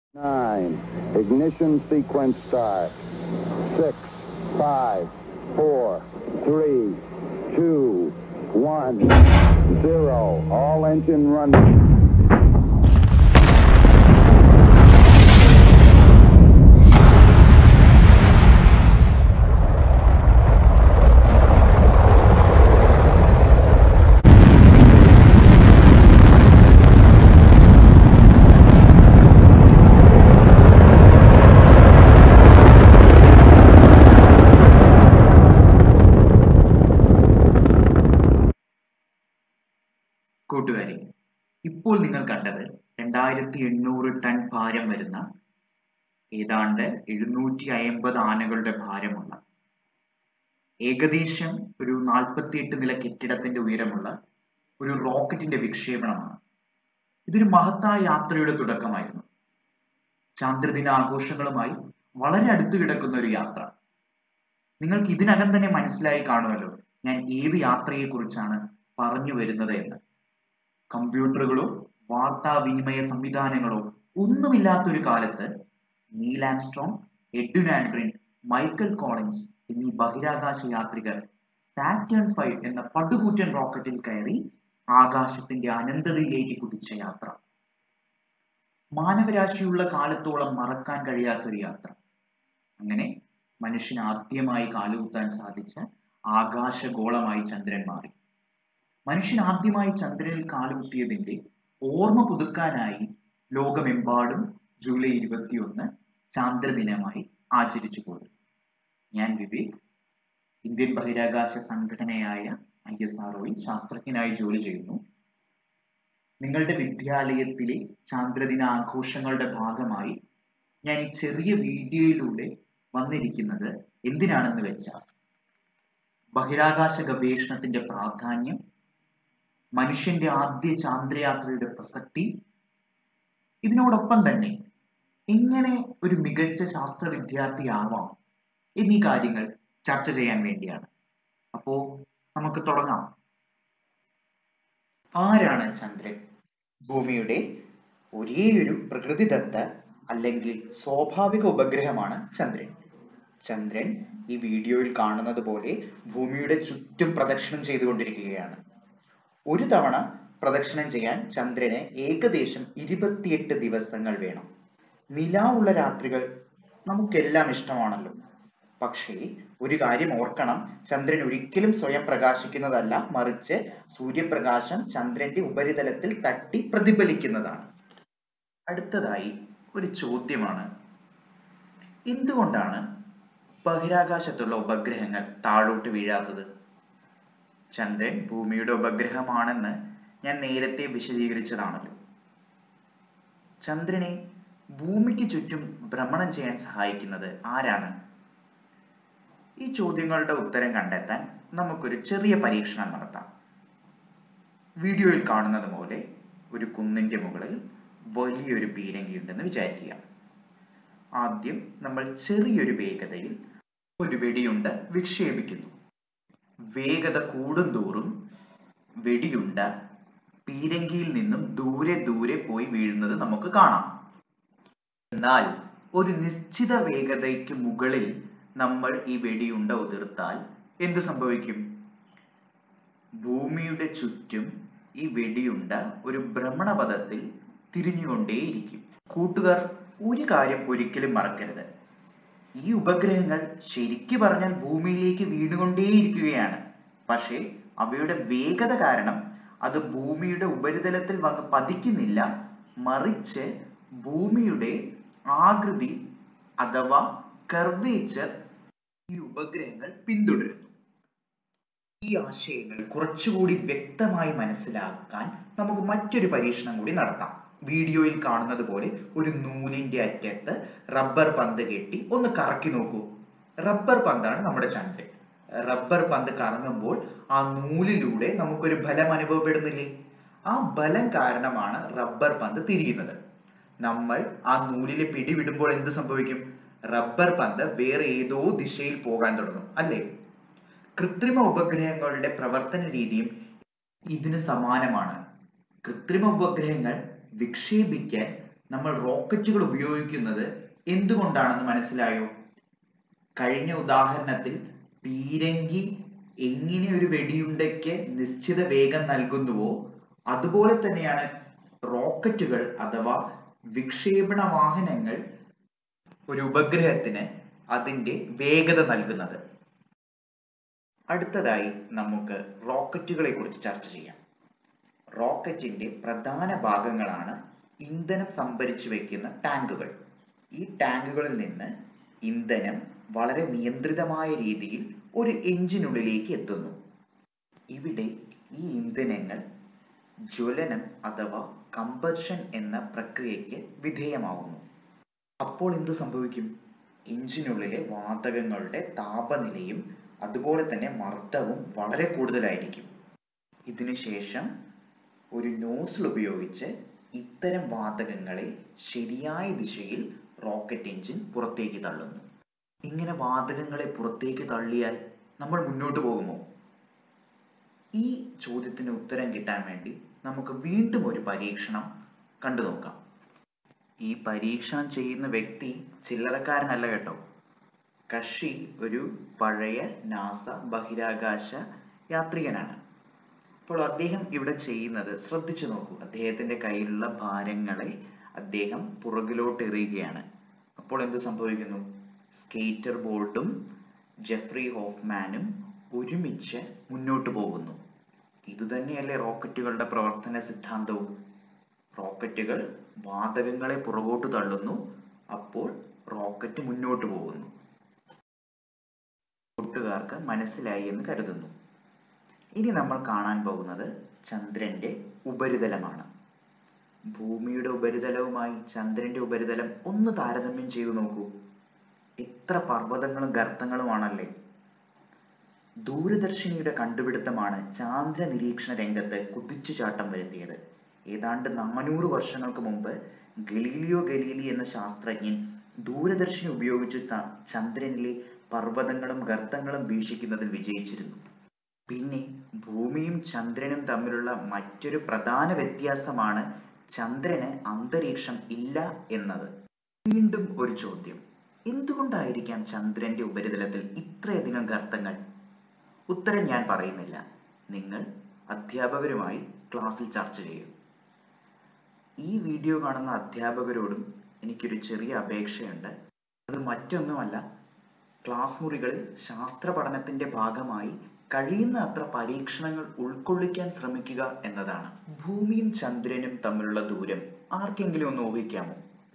Nine. Ignition sequence start. Six, five, four, three, two, one, zero. All engine running. കൂട്ടുകാരെ ഇപ്പോൾ നിങ്ങൾ കണ്ടത് രണ്ടായിരത്തി എണ്ണൂറ് ടൺ ഭാരം വരുന്ന ഏതാണ്ട് എഴുന്നൂറ്റി അയമ്പത് ആനകളുടെ ഭാരമുള്ള ഏകദേശം ഒരു നാൽപ്പത്തിയെട്ട് നില കെട്ടിടത്തിന്റെ ഉയരമുള്ള ഒരു റോക്കറ്റിന്റെ വിക്ഷേപണമാണ് ഇതൊരു മഹത്തായ യാത്രയുടെ തുടക്കമായിരുന്നു ചാന്ദ്രദിന ആഘോഷങ്ങളുമായി വളരെ അടുത്ത് കിടക്കുന്ന ഒരു യാത്ര നിങ്ങൾക്ക് ഇതിനകം തന്നെ മനസ്സിലായി കാണുമല്ലോ ഞാൻ ഏത് യാത്രയെ കുറിച്ചാണ് പറഞ്ഞു വരുന്നത് എന്ന് കമ്പ്യൂട്ടറുകളോ വാർത്താവിനിമയ സംവിധാനങ്ങളോ ഒന്നുമില്ലാത്ത ഒരു കാലത്ത് Neil Armstrong Edwin Aldrin Michael Collins എന്നീ ബഹിരാകാശ യാത്രികർ സാറ്റേൺ ഫൈവ് എന്ന പടുകൂറ്റൻ റോക്കറ്റിൽ കയറി ആകാശത്തിന്റെ അനന്തതയിലേക്ക് കുതിച്ച യാത്ര മാനവരാശിയുള്ള കാലത്തോളം മറക്കാൻ കഴിയാത്തൊരു യാത്ര അങ്ങനെ മനുഷ്യൻ ആദ്യമായി കാലുകുത്താൻ സാധിച്ച ആകാശഗോളമായി ചന്ദ്രൻ മാറി മനുഷ്യൻ ആദ്യമായി ചന്ദ്രനിൽ കാലുകുത്തിയതിന്റെ ഓർമ്മ പുതുക്കാനായി ലോകമെമ്പാടും ജൂലൈ ഇരുപത്തിയൊന്ന് ചാന്ദ്രദിനമായി ആചരിച്ചു പോയി ഞാൻ വിവേക് ഇന്ത്യൻ ബഹിരാകാശ സംഘടനയായ ഐ എസ് ആർഒയിൽ ശാസ്ത്രജ്ഞനായി ജോലി ചെയ്യുന്നു നിങ്ങളുടെ വിദ്യാലയത്തിലെ ചാന്ദ്രദിന ആഘോഷങ്ങളുടെ ഭാഗമായി ഞാൻ ഈ ചെറിയ വീഡിയോയിലൂടെ വന്നിരിക്കുന്നത് എന്തിനാണെന്ന് വെച്ചാൽ ബഹിരാകാശ ഗവേഷണത്തിന്റെ പ്രാധാന്യം മനുഷ്യന്റെ ആദ്യ ചാന്ദ്രയാത്രയുടെ പ്രസക്തി ഇതിനോടൊപ്പം തന്നെ എങ്ങനെ ഒരു മികച്ച ശാസ്ത്ര വിദ്യാർത്ഥിയാവാം എന്നീ കാര്യങ്ങൾ ചർച്ച ചെയ്യാൻ വേണ്ടിയാണ് അപ്പോ നമുക്ക് തുടങ്ങാം ആരാണ് ചന്ദ്രൻ ഭൂമിയുടെ ഒരേയൊരു പ്രകൃതിദത്ത അല്ലെങ്കിൽ സ്വാഭാവിക ഉപഗ്രഹമാണ് ചന്ദ്രൻ ചന്ദ്രൻ ഈ വീഡിയോയിൽ കാണുന്നത് പോലെ ഭൂമിയുടെ ചുറ്റും പ്രദക്ഷിണം ചെയ്തുകൊണ്ടിരിക്കുകയാണ് ഒരു തവണ പ്രദക്ഷിണം ചെയ്യാൻ ചന്ദ്രന് ഏകദേശം ഇരുപത്തിയെട്ട് ദിവസങ്ങൾ വേണം നിലാവുള്ള രാത്രികൾ നമുക്കെല്ലാം ഇഷ്ടമാണല്ലോ പക്ഷേ ഒരു കാര്യം ഓർക്കണം ചന്ദ്രൻ ഒരിക്കലും സ്വയം പ്രകാശിക്കുന്നതല്ല മറിച്ച് സൂര്യപ്രകാശം ചന്ദ്രന്റെ ഉപരിതലത്തിൽ തട്ടി പ്രതിഫലിക്കുന്നതാണ് അടുത്തതായി ഒരു ചോദ്യമാണ് എന്തുകൊണ്ടാണ് ബഹിരാകാശത്തുള്ള ഉപഗ്രഹങ്ങൾ താഴോട്ട് വീഴാത്തത് ചന്ദ്രൻ ഭൂമിയുടെ ഉപഗ്രഹമാണെന്ന് ഞാൻ നേരത്തെ വിശദീകരിച്ചതാണല്ലോ ചന്ദ്രനെ ഭൂമിക്ക് ചുറ്റും ഭ്രമണം ചെയ്യാൻ സഹായിക്കുന്നത് ആരാണ് ഈ ചോദ്യങ്ങളുടെ ഉത്തരം കണ്ടെത്താൻ നമുക്കൊരു ചെറിയ പരീക്ഷണം നടത്താം വീഡിയോയിൽ കാണുന്നത് പോലെ ഒരു കുന്നിന്റെ മുകളിൽ വലിയൊരു പീരങ്കി ഉണ്ടെന്ന് വിചാരിക്കുക ആദ്യം നമ്മൾ ചെറിയൊരു വേഗതയിൽ ഒരു വെടിയുണ്ട വിക്ഷേപിക്കുന്നു വേഗത കൂടുന്തോറും വെടിയുണ്ട പീരങ്കിയിൽ നിന്നും ദൂരെ ദൂരെ പോയി വീഴുന്നത് നമുക്ക് കാണാം എന്നാൽ ഒരു നിശ്ചിത വേഗതയ്ക്ക് മുകളിൽ നമ്മൾ ഈ വെടിയുണ്ട ഉതിർത്താൽ എന്ത് സംഭവിക്കും ഭൂമിയുടെ ചുറ്റും ഈ വെടിയുണ്ട ഒരു ഭ്രമണപഥത്തിൽ തിരിഞ്ഞുകൊണ്ടേയിരിക്കും കൂട്ടുകാർ ഒരു കാര്യം ഒരിക്കലും മറക്കരുത് ഈ ഉപഗ്രഹങ്ങൾ ശരിക്കു പറഞ്ഞാൽ ഭൂമിയിലേക്ക് വീണുകൊണ്ടേയിരിക്കുകയാണ് പക്ഷേ അവയുടെ വേഗത കാരണം അത് ഭൂമിയുടെ ഉപരിതലത്തിൽ വന്ന് പതിക്കുന്നില്ല മറിച്ച് ഭൂമിയുടെ ആകൃതി അഥവാ കർവേച്ചർ ഈ ഉപഗ്രഹങ്ങൾ പിന്തുടരുന്നു ഈ ആശയങ്ങൾ കുറച്ചുകൂടി വ്യക്തമായി മനസ്സിലാക്കാൻ നമുക്ക് മറ്റൊരു പരീക്ഷണം കൂടി നടത്താം വീഡിയോയിൽ കാണുന്നത് പോലെ ഒരു നൂലിന്റെ അറ്റത്ത് റബ്ബർ പന്ത് കെട്ടി ഒന്ന് കറക്കി നോക്കൂ റബ്ബർ പന്താണ് നമ്മുടെ ചന്ദ്രൻ റബ്ബർ പന്ത് കറങ്ങുമ്പോൾ ആ നൂലിലൂടെ നമുക്കൊരു ബലം അനുഭവപ്പെടുന്നില്ലേ ആ ബലം കാരണമാണ് റബ്ബർ പന്ത് തിരിയുന്നത് നമ്മൾ ആ നൂലിലെ പിടി വിടുമ്പോൾ എന്ത് സംഭവിക്കും റബ്ബർ പന്ത് വേറെ ഏതോ ദിശയിൽ പോകാൻ തുടങ്ങും അല്ലേ കൃത്രിമ ഉപഗ്രഹങ്ങളുടെ പ്രവർത്തന രീതിയും ഇതിന് സമാനമാണ് കൃത്രിമ ഉപഗ്രഹങ്ങൾ വിക്ഷേപിക്കാൻ നമ്മൾ റോക്കറ്റുകൾ ഉപയോഗിക്കുന്നത് എന്തുകൊണ്ടാണെന്ന് മനസ്സിലായോ കഴിഞ്ഞ ഉദാഹരണത്തിൽ പീരങ്കി എങ്ങനെ ഒരു വെടിയുണ്ടയ്ക്ക് നിശ്ചിത വേഗം നൽകുന്നുവോ അതുപോലെ തന്നെയാണ് റോക്കറ്റുകൾ അഥവാ വിക്ഷേപണ വാഹനങ്ങൾ ഒരു ഉപഗ്രഹത്തിന് അതിന്റെ വേഗത നൽകുന്നത് അടുത്തതായി നമുക്ക് റോക്കറ്റുകളെ കുറിച്ച് ചർച്ച ചെയ്യാം റോക്കറ്റിന്റെ പ്രധാന ഭാഗങ്ങളാണ് ഇന്ധനം സംഭരിച്ചു വെക്കുന്ന ടാങ്കുകൾ ഈ ടാങ്കുകളിൽ നിന്ന് ഇന്ധനം വളരെ നിയന്ത്രിതമായ രീതിയിൽ ഒരു എഞ്ചിനുള്ളിലേക്ക് എത്തുന്നു ഇവിടെ ഈ ഇന്ധനങ്ങൾ ജ്വലനം അഥവാ കമ്പർഷൻ എന്ന പ്രക്രിയയ്ക്ക് വിധേയമാവുന്നു അപ്പോൾ എന്ത് സംഭവിക്കും എഞ്ചിനുള്ളിലെ വാതകങ്ങളുടെ താപനിലയും അതുപോലെ തന്നെ മർദ്ദവും വളരെ കൂടുതലായിരിക്കും ഇതിനുശേഷം ഒരു നോസിൽ ഉപയോഗിച്ച് ഇത്തരം വാതകങ്ങളെ ശരിയായ ദിശയിൽ റോക്കറ്റ് എഞ്ചിൻ പുറത്തേക്ക് തള്ളുന്നു ഇങ്ങനെ വാതകങ്ങളെ പുറത്തേക്ക് തള്ളിയാൽ നമ്മൾ മുന്നോട്ട് പോകുമോ ഈ ചോദ്യത്തിന് ഉത്തരം കിട്ടാൻ വേണ്ടി നമുക്ക് വീണ്ടും ഒരു പരീക്ഷണം കണ്ടു നോക്കാം ഈ പരീക്ഷണം ചെയ്യുന്ന വ്യക്തി ചില്ലറക്കാരനല്ല കേട്ടോ കഷി ഒരു പഴയ നാസ ബഹിരാകാശ യാത്രികനാണ് അപ്പോൾ അദ്ദേഹം ഇവിടെ ചെയ്യുന്നത് ശ്രദ്ധിച്ചു നോക്കൂ അദ്ദേഹത്തിന്റെ കയ്യിലുള്ള ഭാരങ്ങളെ അദ്ദേഹം പുറകിലോട്ട് എറിയുകയാണ് അപ്പോൾ എന്ത് സംഭവിക്കുന്നു സ്കേറ്റർ ബോർഡും ജെഫ്രി ഹോഫ്മാനും ഒരുമിച്ച് മുന്നോട്ട് പോകുന്നു ഇതുതന്നെയല്ലേ റോക്കറ്റുകളുടെ പ്രവർത്തന സിദ്ധാന്തവും റോക്കറ്റുകൾ വാതകങ്ങളെ പുറകോട്ട് തള്ളുന്നു അപ്പോൾ റോക്കറ്റ് മുന്നോട്ട് പോകുന്നു കൂട്ടുകാർക്ക് മനസ്സിലായി എന്ന് കരുതുന്നു ഇനി നമ്മൾ കാണാൻ പോകുന്നത് ചന്ദ്രന്റെ ഉപരിതലമാണ് ഭൂമിയുടെ ഉപരിതലവുമായി ചന്ദ്രന്റെ ഉപരിതലം ഒന്ന് താരതമ്യം ചെയ്തു നോക്കൂ എത്ര പർവ്വതങ്ങളും ഗർത്തങ്ങളുമാണല്ലേ ദൂരദർശിനിയുടെ കണ്ടുപിടുത്തമാണ് ചാന്ദ്ര നിരീക്ഷണ രംഗത്ത് കുതിച്ചുചാട്ടം വരുത്തിയത് ഏതാണ്ട് നാനൂറ് വർഷങ്ങൾക്ക് മുമ്പ് ഗലീലിയോ ഗലീലി എന്ന ശാസ്ത്രജ്ഞൻ ദൂരദർശിനി ഉപയോഗിച്ച് ത- ചന്ദ്രനിലെ പർവ്വതങ്ങളും ഗർത്തങ്ങളും വീക്ഷിക്കുന്നതിൽ വിജയിച്ചിരുന്നു പിന്നെ ഭൂമിയും ചന്ദ്രനും തമ്മിലുള്ള മറ്റൊരു പ്രധാന വ്യത്യാസമാണ് ചന്ദ്രന് അന്തരീക്ഷം ഇല്ല എന്നത് വീണ്ടും ഒരു ചോദ്യം എന്തുകൊണ്ടായിരിക്കാം ചന്ദ്രന്റെ ഉപരിതലത്തിൽ ഇത്രയധികം ഗർത്തങ്ങൾ ഉത്തരം ഞാൻ പറയുന്നില്ല നിങ്ങൾ അധ്യാപകരുമായി ക്ലാസ്സിൽ ചർച്ച ചെയ്യും ഈ വീഡിയോ കാണുന്ന അധ്യാപകരോടും എനിക്കൊരു ചെറിയ അപേക്ഷയുണ്ട് അത് മറ്റൊന്നുമല്ല ക്ലാസ് മുറികളിൽ ശാസ്ത്ര പഠനത്തിന്റെ ഭാഗമായി കഴിയുന്ന അത്ര പരീക്ഷണങ്ങൾ ഉൾക്കൊള്ളിക്കാൻ ശ്രമിക്കുക എന്നതാണ് ഭൂമിയും ചന്ദ്രനും തമ്മിലുള്ള ദൂരം ആർക്കെങ്കിലും ഒന്ന് ഊഹിക്കാമോ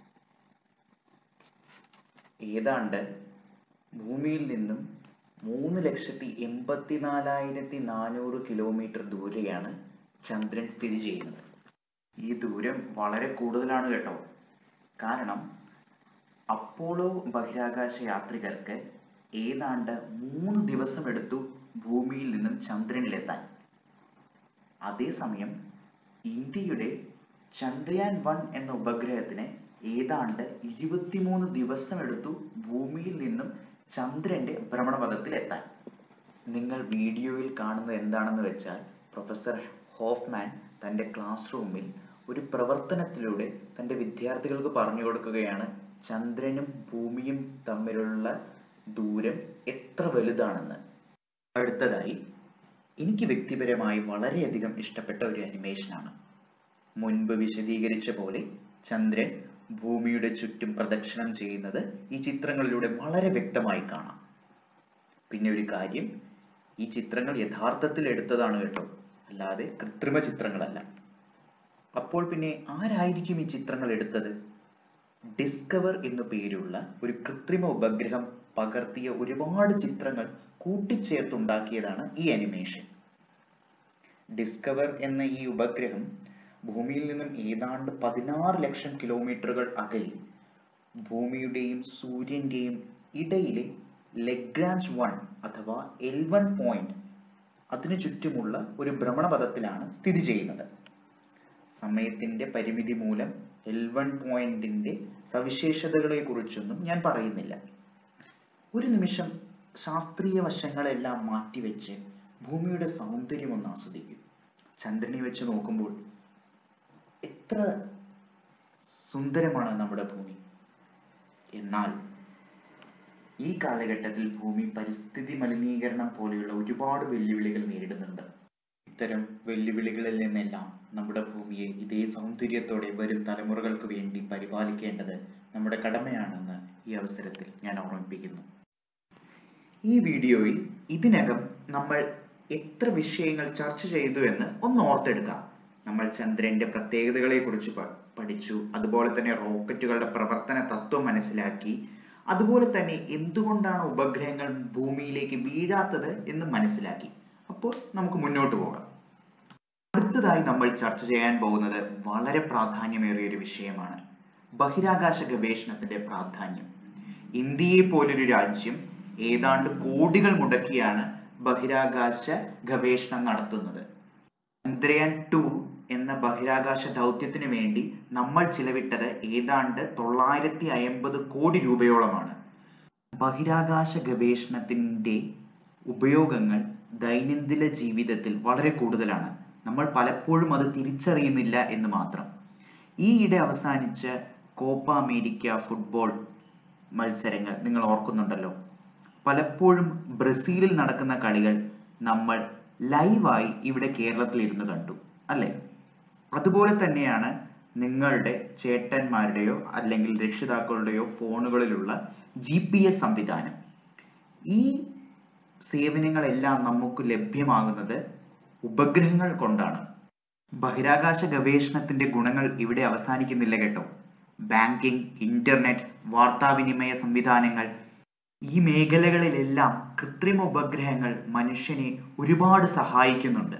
ഏതാണ്ട് ഭൂമിയിൽ നിന്നും മൂന്ന് ലക്ഷത്തി എൺപത്തിനാലായിരത്തി നാനൂറ് കിലോമീറ്റർ ദൂരെയാണ് ചന്ദ്രൻ സ്ഥിതി ചെയ്യുന്നത് ഈ ദൂരം വളരെ കൂടുതലാണ് കേട്ടോ കാരണം അപ്പോളോ ബഹിരാകാശ യാത്രികർക്ക് ഏതാണ്ട് മൂന്ന് ദിവസം എടുത്തു ഭൂമിയിൽ നിന്നും ചന്ദ്രനിലെത്താൻ അതേസമയം ഇന്ത്യയുടെ ചന്ദ്രയാൻ വൺ എന്ന ഉപഗ്രഹത്തിന് ഏതാണ്ട് ഇരുപത്തിമൂന്ന് ദിവസം എടുത്തു ഭൂമിയിൽ നിന്നും ചന്ദ്രന്റെ ഭ്രമണപഥത്തിൽ എത്താൻ നിങ്ങൾ വീഡിയോയിൽ കാണുന്നത് എന്താണെന്ന് വെച്ചാൽ പ്രൊഫസർ ഹോഫ്മാൻ തന്റെ ക്ലാസ് റൂമിൽ ഒരു പ്രവർത്തനത്തിലൂടെ തന്റെ വിദ്യാർത്ഥികൾക്ക് പറഞ്ഞു കൊടുക്കുകയാണ് ചന്ദ്രനും ഭൂമിയും തമ്മിലുള്ള ദൂരം എത്ര വലുതാണെന്ന് അടുത്തതായി എനിക്ക് വ്യക്തിപരമായി വളരെയധികം ഇഷ്ടപ്പെട്ട ഒരു അനിമേഷനാണ് മുൻപ് വിശദീകരിച്ച പോലെ ചന്ദ്രൻ ഭൂമിയുടെ ചുറ്റും പ്രദക്ഷിണം ചെയ്യുന്നത് ഈ ചിത്രങ്ങളിലൂടെ വളരെ വ്യക്തമായി കാണാം പിന്നെ ഒരു കാര്യം ഈ ചിത്രങ്ങൾ യഥാർത്ഥത്തിൽ എടുത്തതാണ് കേട്ടോ അല്ലാതെ കൃത്രിമ ചിത്രങ്ങളല്ല അപ്പോൾ പിന്നെ ആരായിരിക്കും ഈ ചിത്രങ്ങൾ എടുത്തത് ഡിസ്കവർ എന്നു പേരുള്ള ഒരു കൃത്രിമ ഉപഗ്രഹം പകർത്തിയ ഒരുപാട് ചിത്രങ്ങൾ കൂട്ടിച്ചേർത്തുണ്ടാക്കിയതാണ് ഈ അനിമേഷൻ ഡിസ്കവർ എന്ന ഈ ഉപഗ്രഹം ഭൂമിയിൽ നിന്നും ഏതാണ്ട് പതിനാറ് ലക്ഷം കിലോമീറ്ററുകൾ അകലെ ഭൂമിയുടെയും സൂര്യന്റെയും ഇടയിലെ ലെഗ്രാഞ്ച് വൺ അഥവാ എൽ വൺ പോയിന്റ് അതിനു ചുറ്റുമുള്ള ഒരു ഭ്രമണപഥത്തിലാണ് സ്ഥിതി ചെയ്യുന്നത് സമയത്തിന്റെ പരിമിതി മൂലം എൽ വൺ പോയിന്റിന്റെ സവിശേഷതകളെ കുറിച്ചൊന്നും ഞാൻ പറയുന്നില്ല ഒരു നിമിഷം ശാസ്ത്രീയ വശങ്ങളെല്ലാം മാറ്റിവെച്ച് ഭൂമിയുടെ സൗന്ദര്യം ഒന്ന് ആസ്വദിക്കും ചന്ദ്രനെ വെച്ച് നോക്കുമ്പോൾ എത്ര സുന്ദരമാണ് നമ്മുടെ ഭൂമി എന്നാൽ ഈ കാലഘട്ടത്തിൽ ഭൂമി പരിസ്ഥിതി മലിനീകരണം പോലെയുള്ള ഒരുപാട് വെല്ലുവിളികൾ നേരിടുന്നുണ്ട് ഇത്തരം വെല്ലുവിളികളിൽ നിന്നെല്ലാം നമ്മുടെ ഭൂമിയെ ഇതേ സൗന്ദര്യത്തോടെ വരും തലമുറകൾക്ക് വേണ്ടി പരിപാലിക്കേണ്ടത് നമ്മുടെ കടമയാണെന്ന് ഈ അവസരത്തിൽ ഞാൻ ഓർമ്മിപ്പിക്കുന്നു ഈ വീഡിയോയിൽ ഇതിനകം നമ്മൾ എത്ര വിഷയങ്ങൾ ചർച്ച ചെയ്തു എന്ന് ഒന്ന് ഓർത്തെടുക്കാം നമ്മൾ ചന്ദ്രന്റെ പ്രത്യേകതകളെ കുറിച്ച് പഠിച്ചു അതുപോലെ തന്നെ റോക്കറ്റുകളുടെ പ്രവർത്തന തത്വം മനസ്സിലാക്കി അതുപോലെ തന്നെ എന്തുകൊണ്ടാണ് ഉപഗ്രഹങ്ങൾ ഭൂമിയിലേക്ക് വീഴാത്തത് എന്ന് മനസ്സിലാക്കി അപ്പോൾ നമുക്ക് മുന്നോട്ട് പോകാം അടുത്തതായി നമ്മൾ ചർച്ച ചെയ്യാൻ പോകുന്നത് വളരെ പ്രാധാന്യമേറിയ ഒരു വിഷയമാണ് ബഹിരാകാശ ഗവേഷണത്തിന്റെ പ്രാധാന്യം ഇന്ത്യയെ പോലൊരു രാജ്യം ഏതാണ്ട് കോടികൾ മുടക്കിയാണ് ബഹിരാകാശ ഗവേഷണം നടത്തുന്നത് ചന്ദ്രയാൻ ടു എന്ന ബഹിരാകാശ ദൗത്യത്തിന് വേണ്ടി നമ്മൾ ചിലവിട്ടത് ഏതാണ്ട് തൊള്ളായിരത്തി അമ്പത് കോടി രൂപയോളമാണ് ബഹിരാകാശ ഗവേഷണത്തിന്റെ ഉപയോഗങ്ങൾ ദൈനംദിന ജീവിതത്തിൽ വളരെ കൂടുതലാണ് നമ്മൾ പലപ്പോഴും അത് തിരിച്ചറിയുന്നില്ല എന്ന് മാത്രം ഈയിടെ അവസാനിച്ച കോപ്പ അമേരിക്ക ഫുട്ബോൾ മത്സരങ്ങൾ നിങ്ങൾ ഓർക്കുന്നുണ്ടല്ലോ പലപ്പോഴും ബ്രസീലിൽ നടക്കുന്ന കളികൾ നമ്മൾ ലൈവായി ഇവിടെ കേരളത്തിൽ ഇരുന്ന് കണ്ടു അല്ലേ അതുപോലെ തന്നെയാണ് നിങ്ങളുടെ ചേട്ടന്മാരുടെയോ അല്ലെങ്കിൽ രക്ഷിതാക്കളുടെയോ ഫോണുകളിലുള്ള ജി പി എസ് സംവിധാനം ഈ സേവനങ്ങളെല്ലാം നമുക്ക് ലഭ്യമാകുന്നത് ഉപഗ്രഹങ്ങൾ കൊണ്ടാണ് ബഹിരാകാശ ഗവേഷണത്തിന്റെ ഗുണങ്ങൾ ഇവിടെ അവസാനിക്കുന്നില്ല കേട്ടോ ബാങ്കിംഗ് ഇന്റർനെറ്റ് വാർത്താവിനിമയ സംവിധാനങ്ങൾ ഈ മേഖലകളിലെല്ലാം കൃത്രിമ ഉപഗ്രഹങ്ങൾ മനുഷ്യനെ ഒരുപാട് സഹായിക്കുന്നുണ്ട്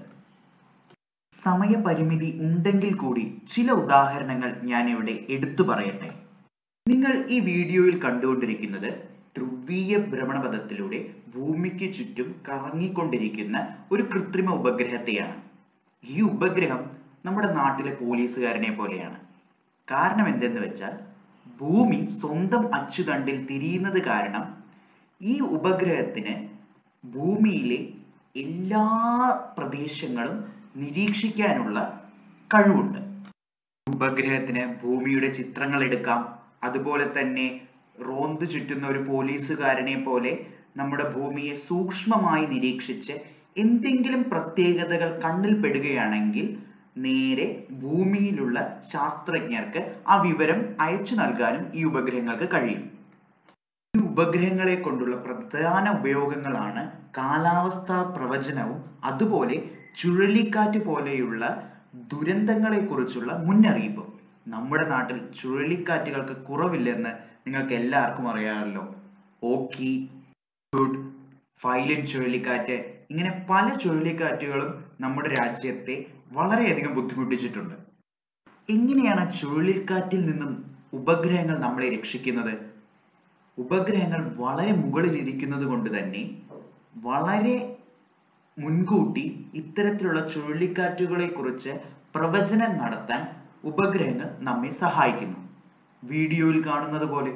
സമയപരിമിതി ഉണ്ടെങ്കിൽ കൂടി ചില ഉദാഹരണങ്ങൾ ഞാൻ ഇവിടെ എടുത്തു പറയട്ടെ നിങ്ങൾ ഈ വീഡിയോയിൽ കണ്ടുകൊണ്ടിരിക്കുന്നത് ധ്രുവീയ ഭ്രമണപഥത്തിലൂടെ ഭൂമിക്ക് ചുറ്റും കറങ്ങിക്കൊണ്ടിരിക്കുന്ന ഒരു കൃത്രിമ ഉപഗ്രഹത്തെയാണ് ഈ ഉപഗ്രഹം നമ്മുടെ നാട്ടിലെ പോലീസുകാരനെ പോലെയാണ് കാരണം എന്തെന്ന് വെച്ചാൽ ഭൂമി സ്വന്തം അച്ചുതണ്ടിൽ തിരിയുന്നത് കാരണം ഈ ഉപഗ്രഹത്തിന് ഭൂമിയിലെ എല്ലാ പ്രദേശങ്ങളും നിരീക്ഷിക്കാനുള്ള കഴിവുണ്ട് ഉപഗ്രഹത്തിന് ഭൂമിയുടെ ചിത്രങ്ങൾ എടുക്കാം അതുപോലെ തന്നെ റോന്ത് ചുറ്റുന്ന ഒരു പോലീസുകാരനെ പോലെ നമ്മുടെ ഭൂമിയെ സൂക്ഷ്മമായി നിരീക്ഷിച്ച് എന്തെങ്കിലും പ്രത്യേകതകൾ കണ്ണിൽ പെടുകയാണെങ്കിൽ നേരെ ഭൂമിയിലുള്ള ശാസ്ത്രജ്ഞർക്ക് ആ വിവരം അയച്ചു നൽകാനും ഈ ഉപഗ്രഹങ്ങൾക്ക് കഴിയും ഈ ഉപഗ്രഹങ്ങളെ കൊണ്ടുള്ള പ്രധാന ഉപയോഗങ്ങളാണ് കാലാവസ്ഥാ പ്രവചനവും അതുപോലെ ചുഴലിക്കാറ്റ് പോലെയുള്ള ദുരന്തങ്ങളെ കുറിച്ചുള്ള മുന്നറിയിപ്പും നമ്മുടെ നാട്ടിൽ ചുഴലിക്കാറ്റുകൾക്ക് കുറവില്ലെന്ന് നിങ്ങൾക്ക് എല്ലാവർക്കും അറിയാമല്ലോ ഓക്കി ഗുഡ് ഫൈലൻ ചുഴലിക്കാറ്റ് ഇങ്ങനെ പല ചുഴലിക്കാറ്റുകളും നമ്മുടെ രാജ്യത്തെ വളരെയധികം ബുദ്ധിമുട്ടിച്ചിട്ടുണ്ട് എങ്ങനെയാണ് ചുഴലിക്കാറ്റിൽ നിന്നും ഉപഗ്രഹങ്ങൾ നമ്മളെ രക്ഷിക്കുന്നത് ഉപഗ്രഹങ്ങൾ വളരെ മുകളിൽ ഇരിക്കുന്നത് കൊണ്ട് തന്നെ വളരെ മുൻകൂട്ടി ഇത്തരത്തിലുള്ള ചുഴലിക്കാറ്റുകളെ കുറിച്ച് പ്രവചനം നടത്താൻ ഉപഗ്രഹങ്ങൾ നമ്മെ സഹായിക്കുന്നു വീഡിയോയിൽ കാണുന്നത് പോലെ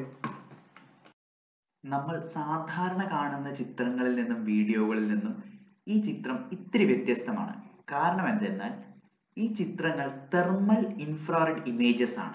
നമ്മൾ സാധാരണ കാണുന്ന ചിത്രങ്ങളിൽ നിന്നും വീഡിയോകളിൽ നിന്നും ഈ ചിത്രം ഇത്തിരി വ്യത്യസ്തമാണ് കാരണം എന്തെന്നാൽ ഈ ചിത്രങ്ങൾ തെർമൽ ഇൻഫ്രാറെഡ് ഇമേജസ് ആണ്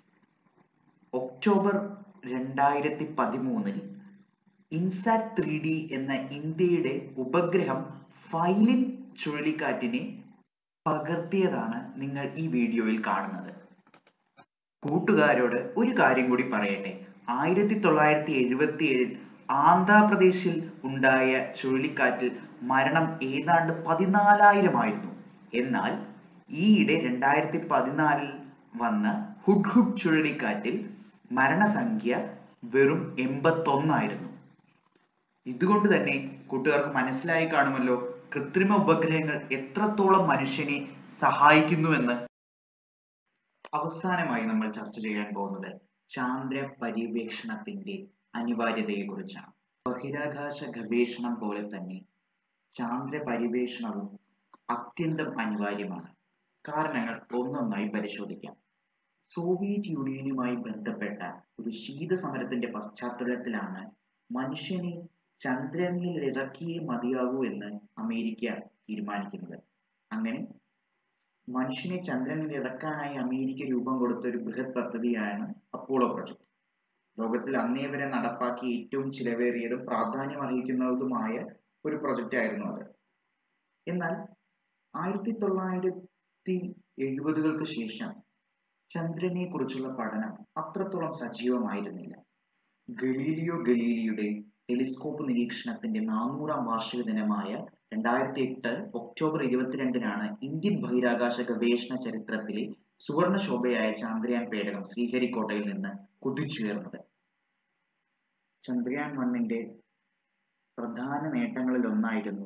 ഒക്ടോബർ രണ്ടായിരത്തി പതിമൂന്നിൽ ഇൻസാറ്റ് ത്രീ ഡി എന്ന ഇന്ത്യയുടെ ഉപഗ്രഹം ഫൈലിൻ ചുഴലിക്കാറ്റിനെ പകർത്തിയതാണ് നിങ്ങൾ ഈ വീഡിയോയിൽ കാണുന്നത് കൂട്ടുകാരോട് ഒരു കാര്യം കൂടി പറയട്ടെ ആയിരത്തി തൊള്ളായിരത്തി എഴുപത്തി ഏഴിൽ ആന്ധ്രാപ്രദേശിൽ ഉണ്ടായ ചുഴലിക്കാറ്റിൽ മരണം ഏതാണ്ട് പതിനാലായിരം ആയിരുന്നു എന്നാൽ ഈയിടെ രണ്ടായിരത്തി പതിനാലിൽ വന്ന ഹുഡ്ഹുഡ് ചുഴലിക്കാറ്റിൽ മരണസംഖ്യ വെറും എൺപത്തൊന്നായിരുന്നു ഇതുകൊണ്ട് തന്നെ കൂട്ടുകാർക്ക് മനസ്സിലായി കാണുമല്ലോ കൃത്രിമ ഉപഗ്രഹങ്ങൾ എത്രത്തോളം മനുഷ്യനെ സഹായിക്കുന്നുവെന്ന് അവസാനമായി നമ്മൾ ചർച്ച ചെയ്യാൻ പോകുന്നത് ചാന്ദ്ര പര്യവേക്ഷണത്തിന്റെ അനിവാര്യതയെ കുറിച്ചാണ് ബഹിരാകാശ ഗവേഷണം പോലെ തന്നെ ചാന്ദ്ര പര്യവേഷണവും അത്യന്തം അനിവാര്യമാണ് കാരണങ്ങൾ ഒന്നൊന്നായി പരിശോധിക്കാം സോവിയറ്റ് യൂണിയനുമായി ബന്ധപ്പെട്ട ഒരു ശീതസമരത്തിന്റെ പശ്ചാത്തലത്തിലാണ് മനുഷ്യനെ ചന്ദ്രനിൽ ഇറക്കിയേ മതിയാകൂ എന്ന് അമേരിക്ക തീരുമാനിക്കുന്നത് അങ്ങനെ മനുഷ്യനെ ചന്ദ്രനിൽ ഇറക്കാനായി അമേരിക്ക രൂപം കൊടുത്ത ഒരു ബൃഹത് പദ്ധതിയാണ് അപ്പോളോ പ്രൊജക്ട് ലോകത്തിൽ അന്നേ വരെ നടപ്പാക്കിയ ഏറ്റവും ചിലവേറിയതും പ്രാധാന്യം അർഹിക്കുന്നതുമായ ഒരു പ്രൊജക്റ്റ് ആയിരുന്നു അത് എന്നാൽ ആയിരത്തി തൊള്ളായിരത്തി എഴുപതുകൾക്ക് ശേഷം ചന്ദ്രനെ കുറിച്ചുള്ള പഠനം അത്രത്തോളം സജീവമായിരുന്നില്ല ഗലീലിയോ ഗലീലിയുടെ ടെലിസ്കോപ്പ് നിരീക്ഷണത്തിന്റെ നാനൂറാം വാർഷിക ദിനമായ രണ്ടായിരത്തി എട്ട് ഒക്ടോബർ ഇരുപത്തിരണ്ടിനാണ് ഇന്ത്യൻ ബഹിരാകാശ ഗവേഷണ ചരിത്രത്തിലെ സുവർണ ശോഭയായ ചന്ദ്രയാൻ പേടകം ശ്രീഹരിക്കോട്ടയിൽ നിന്ന് കുതിച്ചുയർന്നത് ചന്ദ്രയാൻ വണ്ണിന്റെ പ്രധാന നേട്ടങ്ങളിൽ ഒന്നായിരുന്നു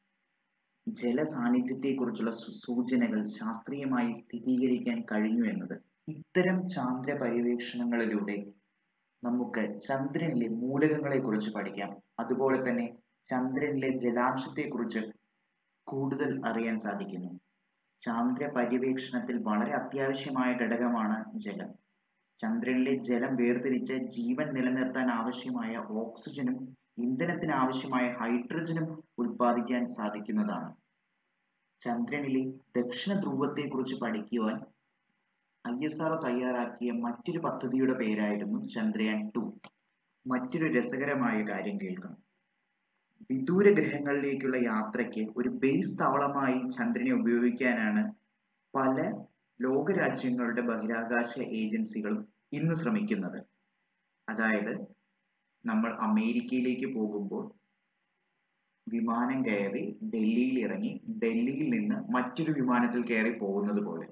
ജലസാന്നിധ്യത്തെക്കുറിച്ചുള്ള സൂചനകൾ ശാസ്ത്രീയമായി സ്ഥിരീകരിക്കാൻ കഴിഞ്ഞു എന്നത് ഇത്തരം ചാന്ദ്ര പര്യവേക്ഷണങ്ങളിലൂടെ നമുക്ക് ചന്ദ്രനിലെ മൂലകങ്ങളെ കുറിച്ച് പഠിക്കാം അതുപോലെ തന്നെ ചന്ദ്രനിലെ ജലാംശത്തെക്കുറിച്ച് കൂടുതൽ അറിയാൻ സാധിക്കുന്നു ചാന്ദ്ര പര്യവേക്ഷണത്തിൽ വളരെ അത്യാവശ്യമായ ഘടകമാണ് ജലം ചന്ദ്രനിലെ ജലം വേർതിരിച്ച് ജീവൻ നിലനിർത്താൻ ആവശ്യമായ ഓക്സിജനും ഇന്ധനത്തിന് ആവശ്യമായ ഹൈഡ്രജനും ഉൽപ്പാദിക്കാൻ സാധിക്കുന്നതാണ് ചന്ദ്രനിലെ ദക്ഷിണ ധ്രുവത്തെക്കുറിച്ച് പഠിക്കുവാൻ ഐ എസ് ആർ തയ്യാറാക്കിയ മറ്റൊരു പദ്ധതിയുടെ പേരായിരുന്നു ചന്ദ്രയാൻ ടു മറ്റൊരു രസകരമായ കാര്യം കേൾക്കണം വിദൂര ഗ്രഹങ്ങളിലേക്കുള്ള യാത്രയ്ക്ക് ഒരു ബേസ് താവളമായി ചന്ദ്രനെ ഉപയോഗിക്കാനാണ് പല ലോകരാജ്യങ്ങളുടെ ബഹിരാകാശ ഏജൻസികളും ഇന്ന് ശ്രമിക്കുന്നത് അതായത് നമ്മൾ അമേരിക്കയിലേക്ക് പോകുമ്പോൾ വിമാനം കയറി ഡൽഹിയിൽ ഇറങ്ങി ഡൽഹിയിൽ നിന്ന് മറ്റൊരു വിമാനത്തിൽ കയറി പോകുന്നത് പോലെ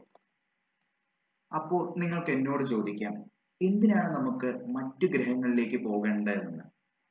അപ്പോൾ നിങ്ങൾക്ക് എന്നോട് ചോദിക്കാം എന്തിനാണ് നമുക്ക് മറ്റു ഗ്രഹങ്ങളിലേക്ക് പോകേണ്ടതെന്ന്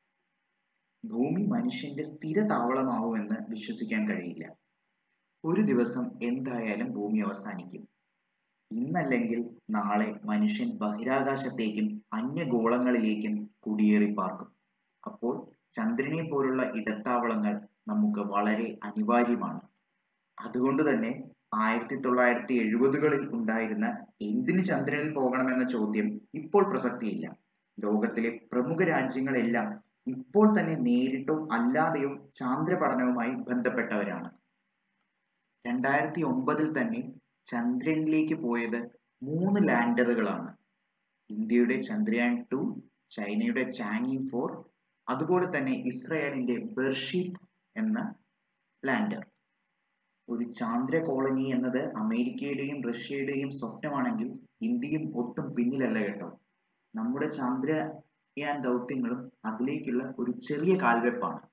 ഭൂമി മനുഷ്യന്റെ സ്ഥിര താവളമാവുമെന്ന് വിശ്വസിക്കാൻ കഴിയില്ല ഒരു ദിവസം എന്തായാലും ഭൂമി അവസാനിക്കും ഇന്നല്ലെങ്കിൽ നാളെ മനുഷ്യൻ ബഹിരാകാശത്തേക്കും അന്യഗോളങ്ങളിലേക്കും കുടിയേറി പാർക്കും അപ്പോൾ ചന്ദ്രനെ പോലുള്ള ഇടത്താവളങ്ങൾ നമുക്ക് വളരെ അനിവാര്യമാണ് അതുകൊണ്ട് തന്നെ ആയിരത്തി തൊള്ളായിരത്തി എഴുപതുകളിൽ ഉണ്ടായിരുന്ന എന്തിന് ചന്ദ്രനിൽ പോകണമെന്ന ചോദ്യം ഇപ്പോൾ പ്രസക്തിയില്ല ലോകത്തിലെ പ്രമുഖ രാജ്യങ്ങളെല്ലാം ഇപ്പോൾ തന്നെ നേരിട്ടോ അല്ലാതെയോ ചാന്ദ്ര പഠനവുമായി ബന്ധപ്പെട്ടവരാണ് രണ്ടായിരത്തി ഒമ്പതിൽ തന്നെ ചന്ദ്രനിലേക്ക് പോയത് മൂന്ന് ലാൻഡറുകളാണ് ഇന്ത്യയുടെ ചന്ദ്രയാൻ ടു ചൈനയുടെ ചാങ്ങി ഫോർ അതുപോലെ തന്നെ ഇസ്രായേലിന്റെ ബെർഷീറ്റ് എന്ന ലാൻഡർ ഒരു ചാന്ദ്ര കോളനി എന്നത് അമേരിക്കയുടെയും റഷ്യയുടെയും സ്വപ്നമാണെങ്കിൽ ഇന്ത്യയും ഒട്ടും പിന്നിലല്ല കേട്ടോ നമ്മുടെ ചന്ദ്രയാൻ ദൗത്യങ്ങളും അതിലേക്കുള്ള ഒരു ചെറിയ കാൽവെപ്പാണ്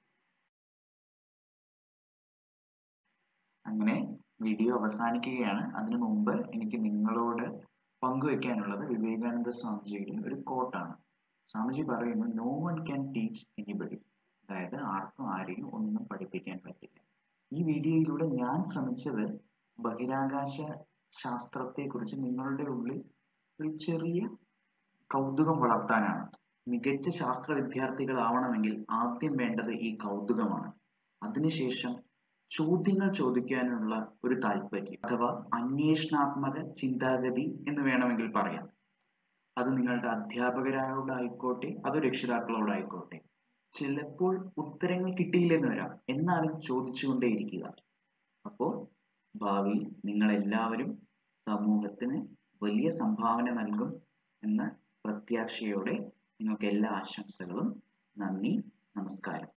അങ്ങനെ വീഡിയോ അവസാനിക്കുകയാണ് അതിനു മുമ്പ് എനിക്ക് നിങ്ങളോട് പങ്കുവെക്കാനുള്ളത് വിവേകാനന്ദ സ്വാമിജിയുടെ ഒരു കോട്ടാണ് സ്വാമിജി പറയുന്നു no one can teach anybody അതായത് ആർക്കും ആരെയും ഒന്നും പഠിപ്പിക്കാൻ പറ്റില്ല ഈ വീഡിയോയിലൂടെ ഞാൻ ശ്രമിച്ചത് ബഹിരാകാശ ശാസ്ത്രത്തെക്കുറിച്ച് നിങ്ങളുടെ ഉള്ളിൽ ഒരു ചെറിയ കൗതുകം വളർത്താനാണ് മികച്ച ശാസ്ത്ര വിദ്യാർത്ഥികളാവണമെങ്കിൽ ആദ്യം വേണ്ടത് ഈ കൗതുകമാണ് അതിനുശേഷം ചോദ്യങ്ങൾ ചോദിക്കാനുള്ള ഒരു താല്പര്യം അഥവാ അന്വേഷണാത്മക ചിന്താഗതി എന്ന് വേണമെങ്കിൽ പറയാം അത് നിങ്ങളുടെ അധ്യാപകരോടായിക്കോട്ടെ അതോ രക്ഷിതാക്കളോടായിക്കോട്ടെ ചിലപ്പോൾ ഉത്തരങ്ങൾ കിട്ടിയില്ലെന്ന് വരാം എന്നാലും ചോദിച്ചുകൊണ്ടേയിരിക്കുക അപ്പോൾ ഭാവിയിൽ നിങ്ങൾ എല്ലാവരും സമൂഹത്തിന് വലിയ സംഭാവന നൽകും എന്ന പ്രത്യാശയോടെ നിങ്ങൾക്ക് എല്ലാ ആശംസകളും നന്ദി നമസ്കാരം